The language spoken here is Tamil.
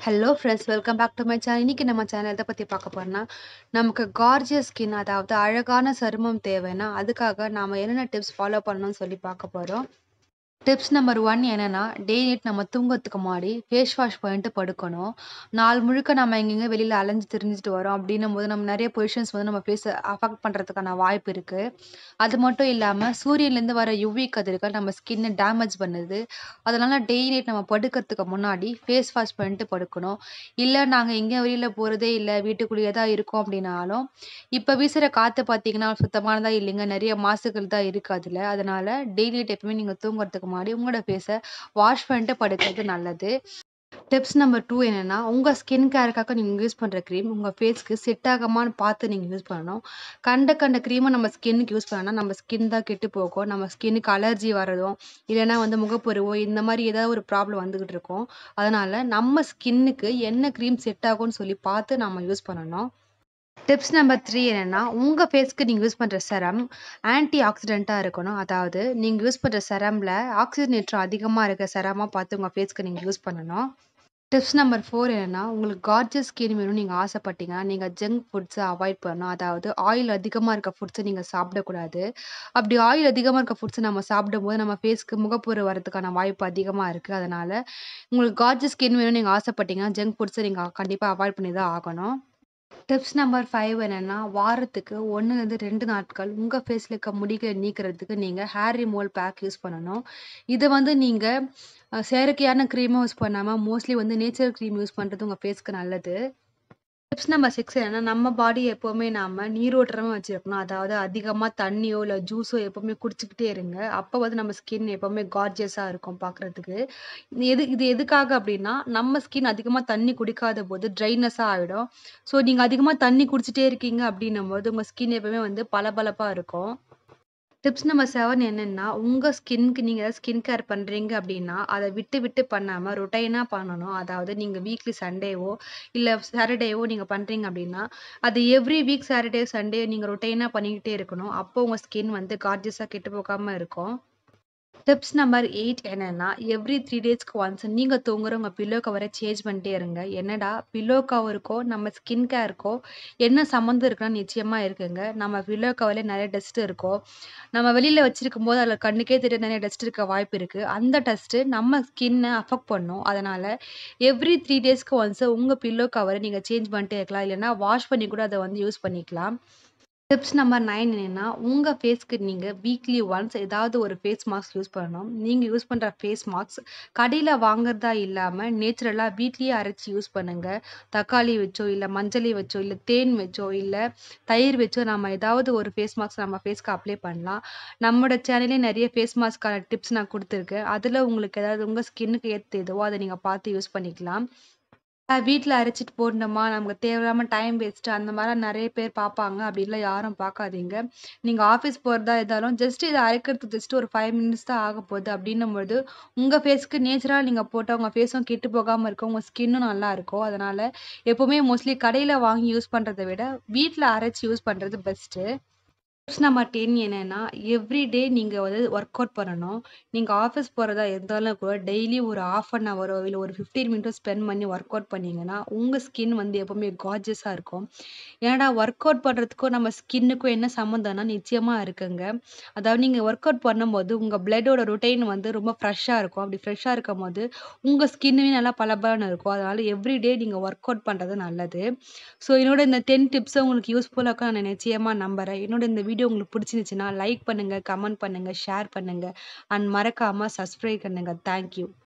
hello friends welcome back to my channel இன்னைக்கு நம்ம சேனல் எதை பற்றி பார்க்க போறோம்னா நமக்கு கார்ஜியஸ் ஸ்கின் அதாவது அழகான சருமம் தேவைன்னா அதுக்காக நாம் என்னென்ன டிப்ஸ் ஃபாலோ பண்ணணும்னு சொல்லி பார்க்க போகிறோம் டிப்ஸ் நம்பர் ஒன் என்னன்னா டே நைட் நம்ம தூங்கறதுக்கு முன்னாடி ஃபேஸ் வாஷ் பண்ணிட்டு படுக்கணும் நாள் முழுக்க நம்ம எங்கெங்க வெளியில் அலைஞ்சு திரிஞ்சுட்டு வரோம் அப்படின்னும் போது நம்ம நிறைய பொசிஷன்ஸ் வந்து நம்ம ஃபேஸை அஃபெக்ட் பண்ணுறதுக்கான வாய்ப்பு இருக்குது அது மட்டும் இல்லாமல் சூரியன்லேருந்து வர யுவி கதிர்கள் நம்ம ஸ்கின்னை டேமேஜ் பண்ணுது அதனால டே நைட் நம்ம படுக்கிறதுக்கு முன்னாடி ஃபேஸ் வாஷ் பண்ணிட்டு படுக்கணும் இல்லை நாங்கள் எங்கேயும் வெளியில் போகிறதே இல்லை வீட்டுக்குள்ளேயே தான் இருக்கோம் அப்படின்னாலும் இப்போ வீசுகிற காற்று பார்த்தீங்கன்னா சுத்தமானதாக இல்லைங்க நிறைய மாசுகள் தான் இருக்குது அதில் அதனால் டே நைட் எப்பவுமே நீங்கள் தூங்குறதுக்கு முன்னாடி உங்களோட ஃபேஸை வாஷ் பண்ணிட்டு படுக்கிறது நல்லது டிப்ஸ் நம்பர் டூ என்னென்னா உங்கள் ஸ்கின் கேருக்காக நீங்கள் யூஸ் பண்ணுற க்ரீம் உங்கள் ஃபேஸ்க்கு செட் ஆகாமான்னு பார்த்து நீங்கள் யூஸ் பண்ணணும் கண்ட கண்ட க்ரீமை நம்ம ஸ்கின்னுக்கு யூஸ் பண்ணோம்னா நம்ம ஸ்கின் தான் கெட்டு போகும் நம்ம ஸ்கின்னுக்கு அலர்ஜி வரதும் இல்லைன்னா வந்து முகப்பருவோ இந்த மாதிரி ஏதாவது ஒரு ப்ராப்ளம் வந்துக்கிட்டு இருக்கும் அதனால் நம்ம ஸ்கின்னுக்கு என்ன க்ரீம் செட் ஆகும்னு சொல்லி பார்த்து நம்ம யூஸ் பண்ணணும் டிப்ஸ் நம்பர் த்ரீ என்னென்னா உங்கள் ஃபேஸ்க்கு நீங்கள் யூஸ் பண்ணுற செரம் ஆன்டி ஆக்சிடெண்ட்டாக இருக்கணும் அதாவது நீங்கள் யூஸ் பண்ணுற செரமில் ஆக்சிஜனேற்றம் அதிகமாக இருக்க செரமாக பார்த்து உங்கள் ஃபேஸ்க்கு நீங்கள் யூஸ் பண்ணணும் டிப்ஸ் நம்பர் ஃபோர் என்னென்னா உங்களுக்கு கார்ஜியஸ் ஸ்கின் வேணும்னு நீங்கள் ஆசைப்பட்டீங்கன்னா நீங்கள் ஜங்க் ஃபுட்ஸை அவாய்ட் பண்ணணும் அதாவது ஆயில் அதிகமாக இருக்க ஃபுட்ஸை நீங்கள் சாப்பிடக்கூடாது அப்படி ஆயில் அதிகமாக இருக்க ஃபுட்ஸை நம்ம சாப்பிடும்போது நம்ம ஃபேஸ்க்கு முகப்பொரு வரதுக்கான வாய்ப்பு அதிகமாக இருக்குது அதனால் உங்களுக்கு கார்ஜியஸ் ஸ்கின் வேணும்னு நீங்கள் ஆசைப்பட்டீங்கன்னா ஜங்க் ஃபுட்ஸை நீங்கள் கண்டிப்பாக அவாய்ட் பண்ணி தான் ஆகணும் டிப்ஸ் நம்பர் ஃபைவ் என்னென்னா வாரத்துக்கு ஒன்றுலேருந்து ரெண்டு நாட்கள் உங்கள் ஃபேஸில் இருக்க முடிகளை நீக்கிறதுக்கு நீங்கள் ஹேர் ரிமூவல் பேக் யூஸ் பண்ணணும் இதை வந்து நீங்கள் செயற்கையான க்ரீமும் யூஸ் பண்ணாமல் மோஸ்ட்லி வந்து நேச்சுரல் க்ரீம் யூஸ் பண்ணுறது உங்கள் ஃபேஸ்க்கு நல்லது டிப்ஸ் நம்பர் சிக்ஸ் என்னன்னா நம்ம பாடி எப்போவுமே நாம நீரோட்டமாக வச்சுருக்கணும் அதாவது அதிகமாக தண்ணியோ இல்லை ஜூஸோ எப்போவுமே குடிச்சிக்கிட்டே இருங்க அப்போ வந்து நம்ம ஸ்கின் எப்போவுமே கார்ஜியஸாக இருக்கும் பார்க்குறதுக்கு எது இது எதுக்காக அப்படின்னா நம்ம ஸ்கின் அதிகமாக தண்ணி குடிக்காத போது ட்ரைனஸாக ஆகிடும் ஸோ நீங்கள் அதிகமாக தண்ணி குடிச்சிட்டே இருக்கீங்க அப்படின்னும் போது உங்கள் ஸ்கின் எப்போவுமே வந்து பளபளப்பாக இருக்கும் டிப்ஸ் நம்பர் செவன் என்னென்னா உங்கள் ஸ்கின்க்கு நீங்கள் ஏதாவது ஸ்கின் கேர் பண்ணுறீங்க அப்படின்னா அதை விட்டு விட்டு பண்ணாமல் ரொட்டைனாக பண்ணணும் அதாவது நீங்கள் வீக்லி சண்டேவோ இல்லை சாட்டர்டேவோ நீங்கள் பண்ணுறீங்க அப்படின்னா அது எவ்ரி வீக் சாட்டர்டே சண்டே நீங்கள் ரொட்டைனாக பண்ணிக்கிட்டே இருக்கணும் அப்போ உங்கள் ஸ்கின் வந்து கார்ஜியஸாக கெட்டு போகாமல் இருக்கும் டிப்ஸ் நம்பர் எயிட் என்னென்னா எவ்ரி த்ரீ டேஸ்க்கு ஒன்ஸ் நீங்கள் தூங்குற உங்கள் பில்லோ கவரை சேஞ்ச் பண்ணிட்டே இருங்க என்னடா பில்லோ கவருக்கோ நம்ம ஸ்கின் கேருக்கோ என்ன சம்மந்தம் இருக்குன்னா நிச்சயமாக இருக்குங்க நம்ம பில்லோ கவரில் நிறைய டஸ்ட் இருக்கும் நம்ம வெளியில் வச்சிருக்கும் போது அதில் கண்ணுக்கே தெரிய நிறைய டஸ்ட் இருக்க வாய்ப்பு இருக்குது அந்த டஸ்ட்டு நம்ம ஸ்கின்னை அஃபெக்ட் பண்ணும் அதனால் எவ்ரி த்ரீ டேஸ்க்கு ஒன்ஸ் உங்கள் பில்லோ கவரை நீங்கள் சேஞ்ச் பண்ணிட்டே இருக்கலாம் இல்லைன்னா வாஷ் பண்ணி கூட அதை வந்து யூஸ் பண்ணிக்கலாம் டிப்ஸ் நம்பர் நைன் என்னென்னா உங்கள் ஃபேஸ்க்கு நீங்கள் வீக்லி ஒன்ஸ் ஏதாவது ஒரு ஃபேஸ் மாஸ்க் யூஸ் பண்ணணும் நீங்கள் யூஸ் பண்ணுற ஃபேஸ் மாஸ்க் கடையில் வாங்குறதா இல்லாமல் நேச்சுரலாக வீட்லேயே அரைச்சி யூஸ் பண்ணுங்கள் தக்காளி வச்சோ இல்லை மஞ்சளி வச்சோ இல்லை தேன் வச்சோ இல்லை தயிர் வச்சோ நம்ம ஏதாவது ஒரு ஃபேஸ் மாஸ்க் நம்ம ஃபேஸ்க்கு அப்ளை பண்ணலாம் நம்மளோட சேனலே நிறைய ஃபேஸ் மாஸ்க்கான டிப்ஸ் நான் கொடுத்துருக்கேன் அதில் உங்களுக்கு ஏதாவது உங்கள் ஸ்கின்னுக்கு ஏற்ற எதுவோ அதை நீங்கள் பார்த்து யூஸ் பண்ணிக்கலாம் வீட்டில் அரைச்சிட்டு போடணுமா நமக்கு தேவையில்லாமல் டைம் வேஸ்ட்டு அந்த மாதிரிலாம் நிறைய பேர் பார்ப்பாங்க அப்படின்லாம் யாரும் பார்க்காதீங்க நீங்கள் ஆஃபீஸ் போகிறதா இருந்தாலும் ஜஸ்ட் இதை அரைக்கிறதுக்கு ஜஸ்ட் ஒரு ஃபைவ் மினிட்ஸ் தான் ஆக போகுது அப்படின்னும்போது உங்கள் ஃபேஸ்க்கு நேச்சுரலாக நீங்கள் போட்டால் உங்கள் ஃபேஸும் கெட்டு போகாமல் இருக்கும் உங்கள் ஸ்கின்னும் நல்லா இருக்கும் அதனால் எப்போவுமே மோஸ்ட்லி கடையில் வாங்கி யூஸ் பண்ணுறதை விட வீட்டில் அரைச்சி யூஸ் பண்ணுறது பெஸ்ட்டு டிப்ஸ் நம்பர் டென் என்னென்னா எவ்ரி டே நீங்கள் வந்து ஒர்க் அவுட் பண்ணணும் நீங்கள் ஆஃபீஸ் போகிறதா இருந்தாலும் கூட டெய்லி ஒரு ஆஃப் அன் ஹவரோ இல்லை ஒரு ஃபிஃப்டீன் மினிட்டோ ஸ்பெண்ட் பண்ணி ஒர்க் அவுட் பண்ணிங்கன்னா உங்கள் ஸ்கின் வந்து எப்போவுமே கார்ஜஸாக இருக்கும் ஏன்னா ஒர்க் அவுட் பண்ணுறதுக்கும் நம்ம ஸ்கின்னுக்கும் என்ன சம்மந்தம்னா நிச்சயமாக இருக்குங்க அதாவது நீங்கள் ஒர்க் அவுட் பண்ணும்போது உங்கள் பிளட்டோட ரொட்டைன் வந்து ரொம்ப ஃப்ரெஷ்ஷாக இருக்கும் அப்படி ஃப்ரெஷ்ஷாக இருக்கும் போது உங்கள் ஸ்கின்னுமே நல்லா பளபளன்னு இருக்கும் அதனால் எவ்ரி டே நீங்கள் ஒர்க் அவுட் பண்ணுறது நல்லது ஸோ என்னோட இந்த டென் டிப்ஸை உங்களுக்கு யூஸ்ஃபுல்லாக இருக்கும் நான் நிச்சயமாக நம்புகிறேன் என்னோட இந்த வீடியோ உங்களுக்கு பிடிச்சிருந்துச்சுன்னா லைக் பண்ணுங்கள் கமெண்ட் பண்ணுங்கள் ஷேர் பண்ணுங்கள் அண்ட் மறக்காமல் சப்ஸ்கிரைப் பண்ணுங்கள் தேங்க்யூ